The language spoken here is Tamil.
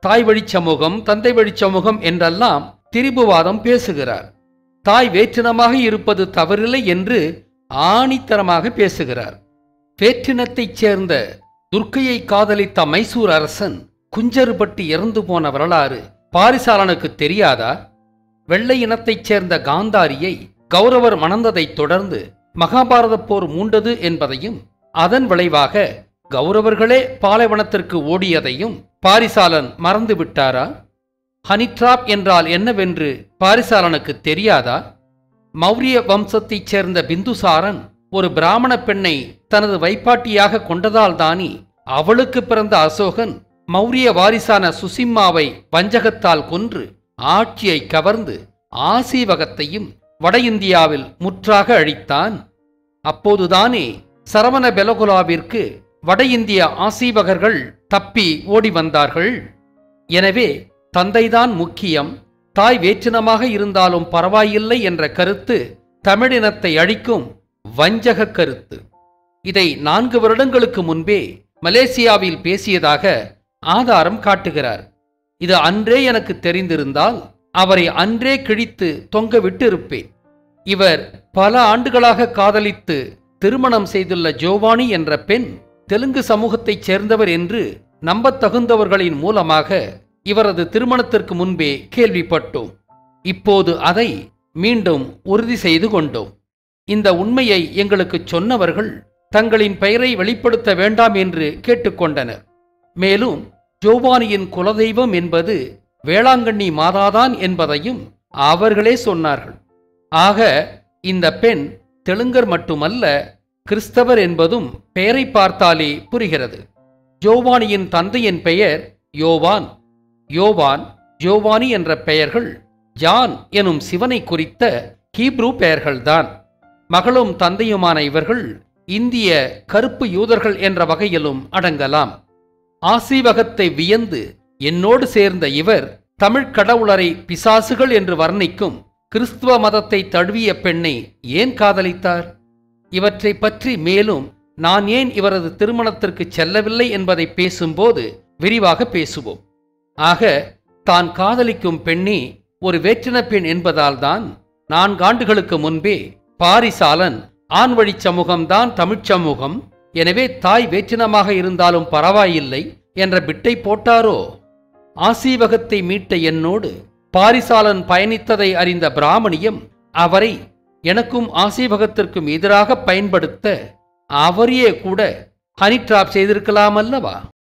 தாய் வழி சமூகம் தந்தை வழி சமூகம் என்றெல்லாம் திரிபுவாதம் பேசுகிறார் தாய் வேற்றினமாக இருப்பது தவறில்லை என்று ஆணித்தரமாக பேசுகிறார் வேற்றினத்தைச் சேர்ந்த துர்க்கையை காதலித்த மைசூர் அரசன் குஞ்சறுபட்டு இறந்து போன வரலாறு பாரிசாலனுக்கு தெரியாதா வெள்ளை இனத்தைச் சேர்ந்த காந்தாரியை கௌரவர் மணந்ததைத் தொடர்ந்து மகாபாரத போர் மூண்டது என்பதையும் அதன் விளைவாக கௌரவர்களே பாலைவனத்திற்கு ஓடியதையும் பாரிசாலன் மறந்து விட்டாரா ஹனிட்ராப் என்றால் என்னவென்று பாரிசாலனுக்கு தெரியாதா மௌரிய வம்சத்தைச் சேர்ந்த பிந்துசாரன் ஒரு பிராமண பெண்ணை தனது வைப்பாட்டியாக கொண்டதால் தானி அவளுக்கு பிறந்த அசோகன் மௌரிய வாரிசான சுசிம்மாவை வஞ்சகத்தால் கொன்று ஆட்சியை கவர்ந்து ஆசீவகத்தையும் வட இந்தியாவில் முற்றாக அழித்தான் அப்போதுதானே சரவண பெலகுலாவிற்கு வட இந்திய ஆசீவகர்கள் தப்பி ஓடி வந்தார்கள் எனவே தந்தைதான் முக்கியம் தாய் வேற்றினமாக இருந்தாலும் பரவாயில்லை என்ற கருத்து தமிழினத்தை அழிக்கும் வஞ்சக கருத்து இதை நான்கு வருடங்களுக்கு முன்பே மலேசியாவில் பேசியதாக ஆதாரம் காட்டுகிறார் இது அன்றே எனக்கு தெரிந்திருந்தால் அவரை அன்றே கிழித்து தொங்க விட்டிருப்பேன் இவர் பல ஆண்டுகளாக காதலித்து திருமணம் செய்துள்ள ஜோவானி என்ற பெண் தெலுங்கு சமூகத்தைச் சேர்ந்தவர் என்று நம்பத்தகுந்தவர்களின் மூலமாக இவரது திருமணத்திற்கு முன்பே கேள்விப்பட்டோம் இப்போது அதை மீண்டும் உறுதி செய்து கொண்டோம் இந்த உண்மையை எங்களுக்கு சொன்னவர்கள் தங்களின் பெயரை வெளிப்படுத்த வேண்டாம் என்று கேட்டுக்கொண்டனர் மேலும் ஜோவானியின் குலதெய்வம் என்பது வேளாங்கண்ணி மாதாதான் என்பதையும் அவர்களே சொன்னார்கள் ஆக இந்த பெண் தெலுங்கர் மட்டுமல்ல கிறிஸ்தவர் என்பதும் பெயரை பார்த்தாலே புரிகிறது ஜோவானியின் தந்தையின் பெயர் யோவான் யோவான் ஜோவானி என்ற பெயர்கள் ஜான் எனும் சிவனை குறித்த ஹீப்ரூ பெயர்கள்தான் மகளும் தந்தையுமான இவர்கள் இந்திய கருப்பு யூதர்கள் என்ற வகையிலும் அடங்கலாம் ஆசீவகத்தை வியந்து என்னோடு சேர்ந்த இவர் தமிழ்க் கடவுளரை பிசாசுகள் என்று வர்ணிக்கும் கிறிஸ்துவ மதத்தை தழுவிய பெண்ணை ஏன் காதலித்தார் இவற்றை பற்றி மேலும் நான் ஏன் இவரது திருமணத்திற்கு செல்லவில்லை என்பதை பேசும்போது விரிவாக பேசுவோம் ஆக தான் காதலிக்கும் பெண்ணே ஒரு வேற்றின பெண் என்பதால்தான் நான்காண்டுகளுக்கு முன்பே பாரிசாலன் ஆண் வழி சமூகம்தான் தமிழ்ச் சமூகம் எனவே தாய் வேற்றினமாக இருந்தாலும் பரவாயில்லை என்ற பிட்டை போட்டாரோ ஆசீவகத்தை மீட்ட என்னோடு பாரிசாலன் பயணித்ததை அறிந்த பிராமணியம் அவரை எனக்கும் ஆசீவகத்திற்கும் எதிராக பயன்படுத்த அவரையே கூட ஹனி டிராப் செய்திருக்கலாம் அல்லவா